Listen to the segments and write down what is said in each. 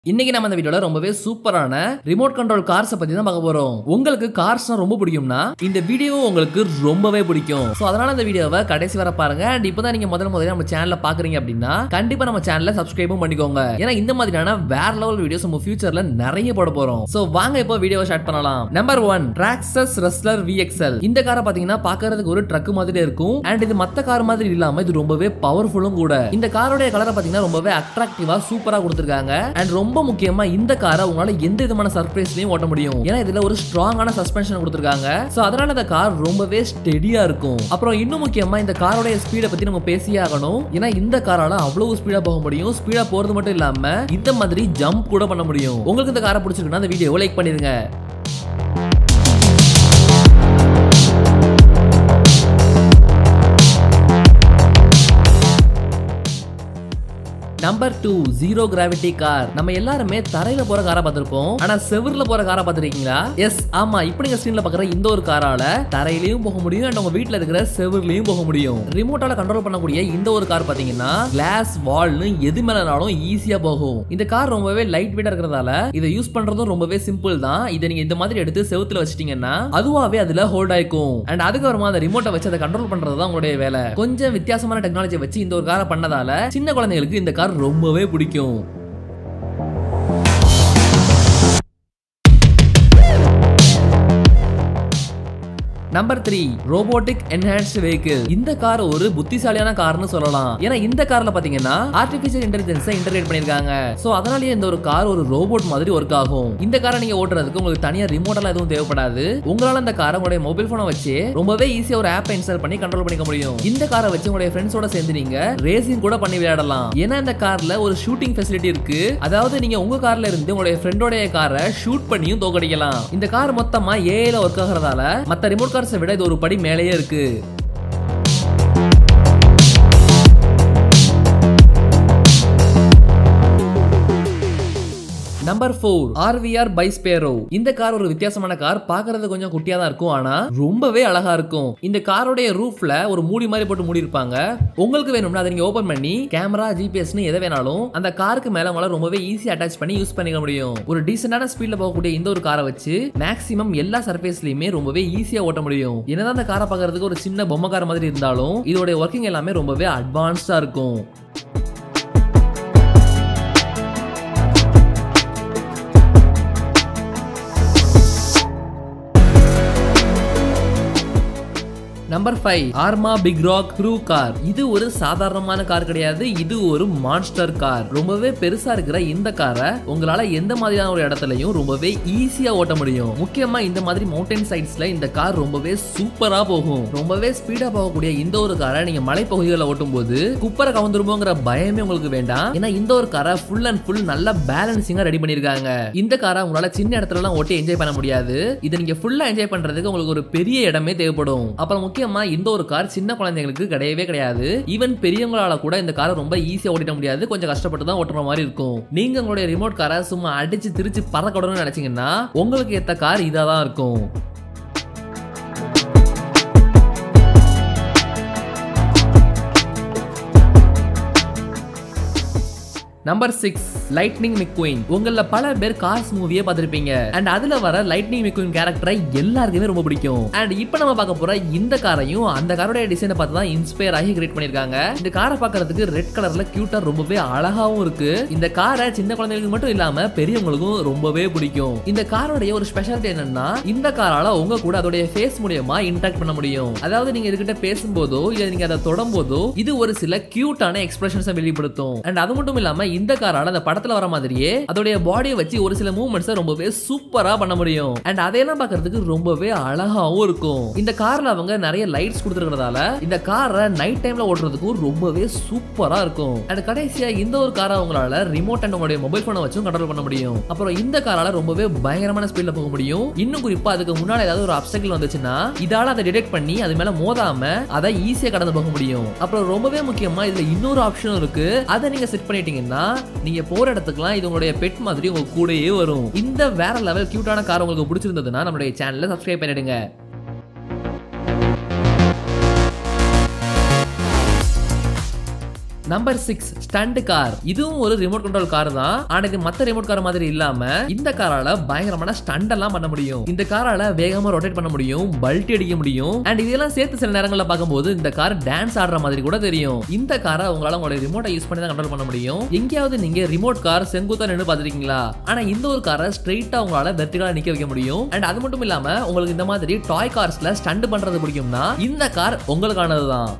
இன்னைக்கு நம்ம இந்த வீடியோல ரொம்பவே சூப்பரான ரிமோட் கண்ட்ரோல் கார்ஸை பத்தி தான் பார்க்க போறோம் உங்களுக்கு கார்ஸ்னா ரொம்ப பிடிக்கும்னா இந்த வீடியோ உங்களுக்கு ரொம்பவே பிடிக்கும் சோ அதனால இந்த வீடியோவை கடைசி வர பாருங்க அண்ட் இப்பதான் நீங்க முதல் முதல்ல நம்ம சேனல்ல பாக்குறீங்க அப்படின்னா கண்டிப்பா நம்ம சேனலை சப்ஸ்கிரைபும் பண்ணிக்கோங்க ஏன்னா இந்த மாதிரியான வேற லெவல் வீடியோஸ் நம்ம ஃபியூச்சர்ல நிறைய போட போறோம் சோ வாங்க இப்போ வீடியோவை ஸ்டார்ட் பண்ணலாம் நம்பர் ஒன் ட்ராக்ஸஸ் ரெஸ்லர் விஎக்ஸ்எல் இந்த காரை பாத்தீங்கன்னா பாக்குறதுக்கு ஒரு ட்ரக் மாதிரி இருக்கும் அண்ட் இது மத்த கார் மாதிரி இல்லாம இது ரொம்பவே பவர்ஃபுல்லும் கூட இந்த காரோட கலரை பாத்தீங்கன்னா ரொம்பவே அட்ராக்டிவா சூப்பரா கொடுத்திருக்காங்க அண்ட் ரொம்ப முக்கியமா இந்த காரை உங்களால எந்த விதமான சர்ப்ரைஸ்லயும் ஓட்ட முடியும் ஏன்னா இதுல ஒரு ஸ்ட்ராங்கான சஸ்பென்ஷன் கொடுத்திருக்காங்க சோ அதனால இந்த கார் ரொம்பவே ஸ்டெடியா இருக்கும் அப்புறம் இன்னும் முக்கியமா இந்த காரோட ஸ்பீடை பத்தி நம்ம பேசியே ஆகணும் ஏன்னா இந்த காரால அவ்வளவு ஸ்பீடா போக முடியும் ஸ்பீடா போறது மட்டும் இல்லாம இந்த மாதிரி ஜம்ப் கூட பண்ண முடியும் உங்களுக்கு இந்த காரை பிடிச்சிருக்குன்னா இந்த வீடியோ லைக் பண்ணிருங்க number two zero gravity car நம்ம எல்லாருமே தரையில போற காரை பார்த்திருப்போம் ஆனா செவுர்ல போற காரை பார்த்திருக்கீங்களா எஸ் ஆமா இப்ப நீங்க ஸ்கிரீன்ல பாக்குற இந்த ஒரு காரால தரையிலயும் போக முடியும் அண்ட் உங்க வீட்ல இருக்கிற செவுர்லயும் போக முடியும் ரிமோட்டால கண்ட்ரோல் பண்ணக்கூடிய இந்த ஒரு கார் பாத்தீங்கன்னா கிளாஸ் வால்னு எது மேலனாலும் ஈஸியா போகும் இந்த கார் ரொம்பவே லைட் வெயிட்டா இருக்கிறதால இதை யூஸ் பண்றதும் ரொம்பவே சிம்பிள் தான் இதை நீங்க இந்த மாதிரி எடுத்து செவுத்துல வச்சிட்டீங்கன்னா அதுவாவே அதுல ஹோல்ட் ஆயிக்கும் அண்ட் அதுக்கப்புறமா அந்த ரிமோட்டை வச்சு அதை கண்ட்ரோல் பண்றது தான் உங்களுடைய வேலை கொஞ்சம் வித்தியாசமான டெக்னாலஜி வச்சு இந்த ஒரு காரை பண்ணதால சின்ன குழந்தைங்களுக்கு இந்த கார் ரொம்பவே பிடிக்கும் number three robotic enhanced vehicle இந்த கார் ஒரு புத்திசாலியான கார்னு சொல்லலாம் ஏன்னா இந்த கார்ல பாத்தீங்கன்னா ஆர்டிபிஷியல் இன்டெலிஜென்ஸை இன்டர்கிரேட் பண்ணிருக்காங்க சோ அதனாலேயே இந்த ஒரு கார் ஒரு ரோபோட் மாதிரி ஒர்க் ஆகும் இந்த காரை நீங்க ஓட்டுறதுக்கு உங்களுக்கு தனியா ரிமோட் எல்லாம் எதுவும் தேவைப்படாது உங்களால இந்த காரை உங்களுடைய மொபைல் போனை வச்சு ரொம்பவே ஈஸியா ஒரு ஆப் இன்ஸ்டால் பண்ணி கண்ட்ரோல் பண்ணிக்க முடியும் இந்த காரை வச்சு உங்களுடைய ஃப்ரெண்ட்ஸோட சேர்ந்து நீங்க ரேசிங் கூட பண்ணி விளையாடலாம் ஏன்னா இந்த கார்ல ஒரு ஷூட்டிங் ஃபெசிலிட்டி இருக்கு அதாவது நீங்க உங்க கார்ல இருந்து உங்களுடைய ஃப்ரெண்டோடைய காரை ஷூட் பண்ணியும் தோக்கடிக்கலாம் இந்த கார் மொத்தமா ஏஐல ஒர்க் ஆகிறதால மத்த ரிமோட் கார்ஸை விட இது ஒரு படி மேலேயே இருக்கு நம்பர் ஃபோர் ஆர்விஆர் பைஸ்பேரோ இந்த கார் ஒரு வித்தியாசமான கார் பாக்குறது கொஞ்சம் குட்டியா தான் இருக்கும் ஆனா ரொம்பவே அழகா இருக்கும் இந்த காரோடைய ரூஃப்ல ஒரு மூடி மாதிரி போட்டு மூடி இருப்பாங்க உங்களுக்கு வேணும்னா அதை நீங்க ஓபன் பண்ணி கேமரா ஜிபிஎஸ்னு எதை வேணாலும் அந்த காருக்கு மேல உங்களால ரொம்பவே ஈஸி அட்டாச் பண்ணி யூஸ் பண்ணிக்க முடியும் ஒரு டீசென்டான ஸ்பீட்ல போகக்கூடிய இந்த ஒரு காரை வச்சு மேக்ஸிமம் எல்லா சர்ஃபேஸ்லயுமே ரொம்பவே ஈஸியா ஓட்ட முடியும் என்னதான் அந்த காரை பாக்குறதுக்கு ஒரு சின்ன பொம்மை கார் மாதிரி இருந்தாலும் இதோட ஒர்க்கிங் எல்லாமே ரொம்பவே அட்வான்ஸ்டா இருக்கும் number five Arrma big rock crew car இது ஒரு சாதாரணமான கார் கிடையாது இது ஒரு மான்ஸ்டர் கார் ரொம்பவே பெருசா இருக்கிற இந்த காரை உங்களால எந்த மாதிரியான ஒரு இடத்துலயும் ரொம்பவே ஈஸியா ஓட்ட முடியும் முக்கியமா இந்த மாதிரி மவுண்டன் சைட்ஸ்ல இந்த கார் ரொம்பவே சூப்பரா போகும் ரொம்பவே ஸ்பீடா போகக்கூடிய இந்த ஒரு காரை நீங்க மலைப்பகுதிகளில் ஓட்டும் போது குப்பரை கவுந்துருமோங்கிற பயமே உங்களுக்கு வேண்டாம் ஏன்னா இந்த ஒரு காரை ஃபுல் அண்ட் ஃபுல் நல்ல பேலன்சிங்கா ரெடி பண்ணிருக்காங்க இந்த காரை உங்களால சின்ன இடத்துல எல்லாம் ஓட்டி என்ஜாய் பண்ண முடியாது இதை நீங்க ஃபுல்லா என்ஜாய் பண்றதுக்கு உங்களுக்கு ஒரு பெரிய இடமே தேவைப்படும் அப்புறம் முக்கியமா இந்த ஒரு கார் சின்ன குழந்தைங்களுக்கு கிடையவே கிடையாது ஈவன் பெரியவங்களால கூட இந்த காரை ரொம்ப ஈஸியா ஓட்டிட முடியாது கொஞ்சம் கஷ்டப்பட்டு தான் ஓட்டுற மாதிரி இருக்கும் நீங்க உங்களுடைய ரிமோட் காரை சும்மா அடிச்சு திருச்சு பறக்கடணும்னு நினைச்சீங்கன்னா உங்களுக்கு ஏத்த கார் இதா தான் இருக்கும் நம்பர் சிக்ஸ் லைட்னிங் மிக்வீன் உங்கள பல பேர் கார்ஸ் மூவியே பார்த்திருப்பீங்க அண்ட் அதுல வர லைட்னிங் மிக்வீன் கேரக்டரை எல்லாருக்குமே ரொம்ப பிடிக்கும் அண்ட் இப்போ நம்ம பார்க்க போற இந்த காரையும் அந்த காரோட டிசைனை பார்த்து தான் இன்ஸ்பயர் ஆகி கிரியேட் பண்ணிருக்காங்க இந்த காரை பார்க்கறதுக்கு ரெட் கலர்ல கியூட்டா ரொம்பவே அழகாவும் இருக்கு இந்த காரை சின்ன குழந்தைகளுக்கு மட்டும் இல்லாம பெரியவங்களுக்கும் ரொம்பவே பிடிக்கும் இந்த காரோடைய ஒரு ஸ்பெஷாலிட்டி என்னன்னா இந்த காரால உங்க கூட அதோடைய ஃபேஸ் மூலியமா இன்டராக்ட் பண்ண முடியும் அதாவது நீங்க இதுகிட்ட பேசும்போதோ இல்ல நீங்க அதை தொடும் போதோ இது ஒரு சில கியூட்டான எக்ஸ்பிரஷன்ஸை வெளிப்படுத்தும் அண்ட் அது மட்டும் இல்லாம இந்த காரால அந்த படத்துல வர மாதிரியே அதோடைய பாடியை வச்சு ஒரு சில மூவ்மெண்ட்ஸ் ரொம்பவே சூப்பரா பண்ண முடியும் அண்ட் அதையெல்லாம் பார்க்கிறதுக்கு ரொம்பவே அழகாவும் இருக்கும் இந்த கார்ல அவங்க நிறைய லைட்ஸ் கொடுத்துருக்கிறதால இந்த காரை நைட் டைம்ல ஓட்டுறதுக்கும் ரொம்பவே சூப்பரா இருக்கும் அண்ட் கடைசியா இந்த ஒரு காரை உங்களால ரிமோட் அண்ட் உங்களுடைய மொபைல் போனை வச்சும் கண்ட்ரோல் பண்ண முடியும் அப்புறம் இந்த காரால ரொம்பவே பயங்கரமான ஸ்பீட்ல போக முடியும் இன்னும் குறிப்பா அதுக்கு முன்னாடி ஏதாவது ஒரு அப்சக்கிள் வந்துச்சுன்னா இதால அதை டிடெக்ட் பண்ணி அது மேல மோதாம அதை ஈஸியா கடந்து போக முடியும் அப்புறம் ரொம்பவே முக்கியமா இதுல இன்னொரு ஆப்ஷனும் இருக்கு அதை நீங்க செட் பண்ணிட்டீங்கன்னா நீங்க போற இடத்துக்குலாம் இது உங்களுடைய பெட் மாதிரி உங்க கூடயே வரும் இந்த வேற லெவல் கியூட்டான கார் உங்களுக்கு பிடிச்சிருந்ததுன்னா நம்மளுடைய சேனலை சப்ஸ்கிரைப் பண்ணிடுங்க நம்பர் சிக்ஸ் ஸ்டண்ட் கார் இதுவும் ஒரு ரிமோட் கண்ட்ரோல் கார் தான் ஆனா இது மத்த ரிமோட் கார் மாதிரி இல்லாம இந்த காரால பயங்கரமான ஸ்டண்ட் எல்லாம் பண்ண முடியும் இந்த காரால வேகமா ரொட்டேட் பண்ண முடியும் பல்ட்டி அடிக்க முடியும் அண்ட் இதெல்லாம் சேர்த்து சில நேரங்களில் பார்க்கும்போது இந்த கார் டான்ஸ் ஆடுற மாதிரி கூட தெரியும் இந்த காரை உங்களால உங்களோட ரிமோட்டை யூஸ் பண்ணி தான் கண்ட்ரோல் பண்ண முடியும் எங்கேயாவது நீங்க ரிமோட் கார் செங்குத்தா நின்று பார்த்திருக்கீங்களா ஆனா இந்த ஒரு காரை ஸ்ட்ரெயிட்டா உங்களால வெர்டிகலா நிக்க வைக்க முடியும் அண்ட் அது மட்டும் இல்லாம உங்களுக்கு இந்த மாதிரி டாய் கார்ஸ்ல ஸ்டண்ட் பண்றது பிடிக்கும்னா இந்த கார் உங்களுக்கானது தான்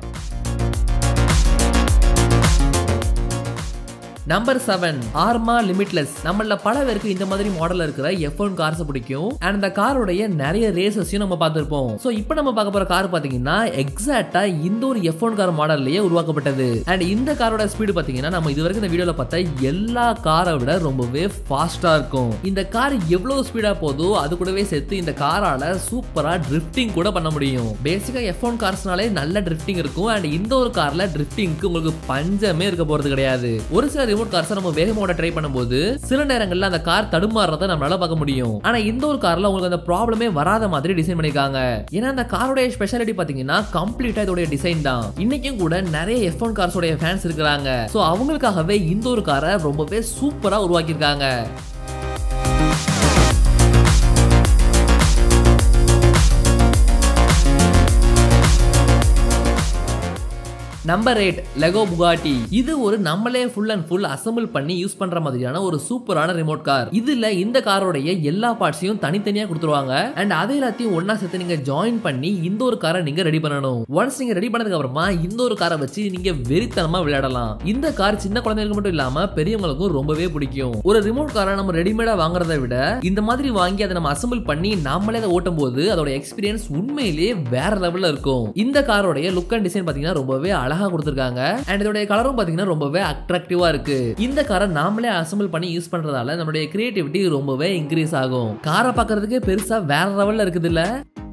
நம்பர் செவன் ஆர்மா லிமிட்லெஸ் நம்மள பல பேருக்கு இந்த மாதிரி மாடல் இருக்கிற எஃப் ஒன் கார்ஸ் பிடிக்கும் அண்ட் அந்த காரோடைய நிறைய ரேசஸையும் நம்ம பார்த்திருப்போம் ஸோ இப்போ நம்ம பார்க்க போற கார் பாத்தீங்கன்னா எக்ஸாக்டா இந்த ஒரு எஃப் ஒன் கார் மாடல்லயே உருவாக்கப்பட்டது அண்ட் இந்த காரோட ஸ்பீடு பாத்தீங்கன்னா நம்ம இது வரைக்கும் இந்த வீடியோல பார்த்த எல்லா காரை விட ரொம்பவே ஃபாஸ்டா இருக்கும் இந்த கார் எவ்வளவு ஸ்பீடா போதோ அது கூடவே சேர்த்து இந்த காரால சூப்பரா ட்ரிஃப்டிங் கூட பண்ண முடியும் பேசிக்கா எஃப் ஒன் கார்ஸ்னாலே நல்ல ட்ரிஃப்டிங் இருக்கும் அண்ட் இந்த ஒரு கார்ல ட்ரிஃப்டிங்க்கு உங்களுக்கு பஞ்சமே இருக்க போறது கிடையாது ஒரு சில ரிமோட் கார்ஸ் நம்ம வேகமோட ட்ரை பண்ணும்போது சில நேரங்கள்ல அந்த கார் தடுமாறுறத நம்மளால பார்க்க முடியும் ஆனா இந்த ஒரு கார்ல உங்களுக்கு அந்த ப்ராப்ளமே வராத மாதிரி டிசைன் பண்ணிருக்காங்க ஏன்னா அந்த காரோட ஸ்பெஷாலிட்டி பாத்தீங்கன்னா கம்ப்ளீட்டா இதோட டிசைன் தான் இன்னைக்கும் கூட நிறைய எஃப் ஒன் கார்ஸோட ஃபேன்ஸ் இருக்கிறாங்க சோ அவங்களுக்காகவே இந்த ஒரு காரை ரொம்பவே சூப்பரா உருவாக்கியிருக்காங்க நம்பர் எயிட் லெகோ புகாட்டி இது ஒரு நம்மளே ஃபுல் அண்ட் ஃபுல் அசம்பிள் பண்ணி யூஸ் பண்ற மாதிரியான ஒரு சூப்பரான ரிமோட் கார் இதுல இந்த காரோடைய எல்லா பார்ட்ஸையும் தனித்தனியா கொடுத்துருவாங்க அண்ட் அதை எல்லாத்தையும் ஒன்னா சேர்த்து நீங்க ஜாயின் பண்ணி இந்த ஒரு காரை நீங்க ரெடி பண்ணணும் ஒன்ஸ் நீங்க ரெடி பண்ணதுக்கு அப்புறமா இந்த ஒரு காரை வச்சு நீங்க வெறித்தனமா விளையாடலாம் இந்த கார் சின்ன குழந்தைகளுக்கு மட்டும் இல்லாம பெரியவங்களுக்கும் ரொம்பவே பிடிக்கும் ஒரு ரிமோட் காரை நம்ம ரெடிமேடா வாங்குறதை விட இந்த மாதிரி வாங்கி அதை நம்ம அசம்பிள் பண்ணி நாமளே அதை ஓட்டும் போது அதோட எக்ஸ்பீரியன்ஸ் உண்மையிலேயே வேற லெவல்ல இருக்கும் இந்த காரோடைய லுக் அண்ட் டிசைன் பாத்தீங்கன்னா ரொம்பவே அழகா கொடுத்துருக்காங்க அண்ட் இதோட கலரும் பாத்தீங்கன்னா ரொம்பவே அட்ராக்டிவா இருக்கு இந்த காரை நாமளே அசம்பிள் பண்ணி யூஸ் பண்றதால நம்மளுடைய கிரியேட்டிவிட்டி ரொம்பவே இன்க்ரீஸ் ஆகும் காரை பார்க்கறதுக்கே பெருசா வேற லெவல்ல இருக்குது இல்ல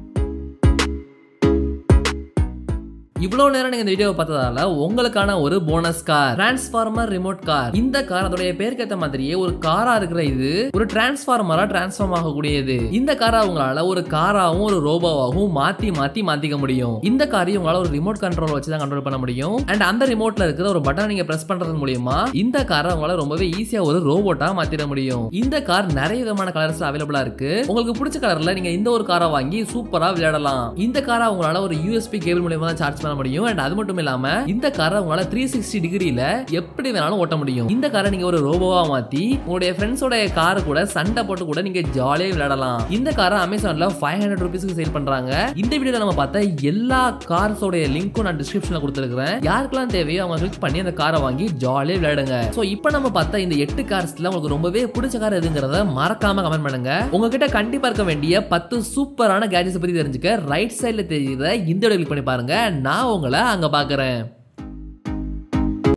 இவ்வளவு நேரம் நீங்க இந்த வீடியோ பார்த்ததால உங்களுக்கான ஒரு bonus car transformer remote car இந்த கார் அதோடைய பேருக்கு ஏத்த மாதிரியே ஒரு காரா இருக்கிற இது ஒரு டிரான்ஸ்ஃபார்மரா டிரான்ஸ்ஃபார்ம் ஆகக்கூடியது இந்த காரை உங்களால ஒரு காராவும் ஒரு ரோபோவாகவும் மாத்தி மாத்தி மாத்திக்க முடியும் இந்த காரையும் உங்களால ஒரு ரிமோட் கண்ட்ரோல் வச்சு தான் கண்ட்ரோல் பண்ண முடியும் அண்ட் அந்த ரிமோட்ல இருக்கிற ஒரு பட்டன் நீங்க பிரஸ் பண்றது மூலியமா இந்த காரை உங்களால ரொம்பவே ஈஸியா ஒரு ரோபோட்டா மாத்திட முடியும் இந்த கார் நிறைய விதமான கலர்ஸ் அவைலபிளா இருக்கு உங்களுக்கு பிடிச்ச கலர்ல நீங்க இந்த ஒரு காரை வாங்கி சூப்பரா விளையாடலாம் இந்த காரை உங்களால ஒரு யூஎஸ்பி கேபிள் மூலியமா தான் சார்ஜ் பண்ண முடியும் அண்ட் அது மட்டும் இல்லாம இந்த காரை உங்களால த்ரீ சிக்ஸ்டி டிகிரில எப்படி வேணாலும் ஓட்ட முடியும் இந்த காரை நீங்க ஒரு ரோபோவா மாத்தி உங்களுடைய ஃப்ரெண்ட்ஸோட கார் கூட சண்டை போட்டு கூட நீங்க ஜாலியா விளையாடலாம் இந்த காரை அமேசான்ல ஃபைவ் ஹண்ட்ரட் ருபீஸ்க்கு சேல் பண்றாங்க இந்த வீடியோல நம்ம பார்த்த எல்லா கார்ஸோட லிங்க்கும் நான் டிஸ்கிரிப்ஷன்ல கொடுத்துருக்கேன் யாருக்கெல்லாம் தேவையோ அவங்க கிளிக் பண்ணி அந்த காரை வாங்கி ஜாலியா விளையாடுங்க சோ இப்போ நம்ம பார்த்த இந்த எட்டு கார்ஸ்ல உங்களுக்கு ரொம்பவே பிடிச்ச கார் எதுங்கிறத மறக்காம கமெண்ட் பண்ணுங்க உங்ககிட்ட கண்டிப்பா இருக்க வேண்டிய பத்து சூப்பரான கேஜெட்ஸ் பத்தி தெரிஞ்சுக்க ரைட் சைடுல தெரியுற இந்த வீடியோ கிளிக் பண்ணி பாருங்க நான் உங்களை அங்க பாக்குறேன்